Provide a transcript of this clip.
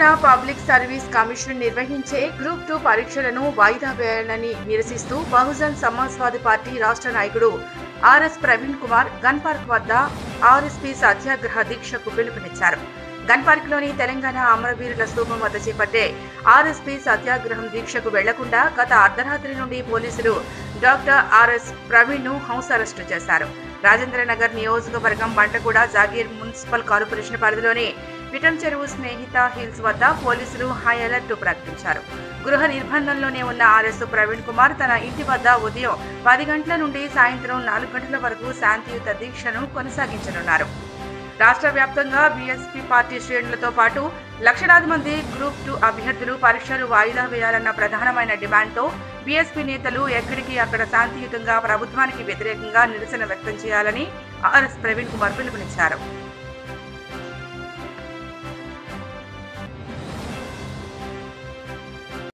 Telangana public service commission నిర్వహించే group two పరీక్షలను వాయిదా వేయాలని నిరసిస్తూ బహుజన్ సమాజ్వాదీ పార్టీ రాష్ట్ర నాయకుడు RS Praveen Kumar gun park వద్ద ఆర్ఎస్పీ సత్యాగ్రహ దీక్షకు పిలుపునిచ్చారు గన్ పార్క్ లోని తెలంగాణ అమరవీరుల స్తూపం వద్ద చేపట్టే ఆర్ఎస్పీ సత్యాగ్రహం దీక్షకు వెళ్లకుండా గత అర్ధరాత్రి నుండి పోలీసులు డాక్టర్ ఆర్ఎస్ ప్రవీణ్ ను హౌస్ అరెస్టు చేశారు రాజేంద్రనగర్ నియోజకవర్గం బంటగూడ జాగీర్ మున్సిపల్ కార్పొరేషన్ పరిధిలోని విటం చెరువు స్నేహిత హిల్స్ వద్ద పోలీసులు హై అలర్ట్ ప్రకటించారు గృహ నిర్బంధంలోనే ఉన్న ఆర్ఎస్ ప్రవీణ్ కుమార్ తన ఇంటి వద్ద ఉదయం పది గంటల నుండి సాయంత్రం నాలుగు గంటల వరకు శాంతియుత దీక్షను కొనసాగించనున్నారు రాష్ట్ర వ్యాప్తంగా బీఎస్పీ పార్టీ శ్రేణులతో పాటు లక్షలాది మంది గ్రూప్ టూ అభ్యర్థులు పరీక్షలు వాయిదా వేయాలన్న ప్రధానమైన డిమాండ్తో బీఎస్పీ నేతలు ఎక్కడికి అక్కడ శాంతియుతంగా ప్రభుత్వానికి వ్యతిరేకంగా నిరసన వ్యక్తం చేయాలని ఆర్ఎస్ ప్రవీణ్ కుమార్ పిలుపునిచ్చారు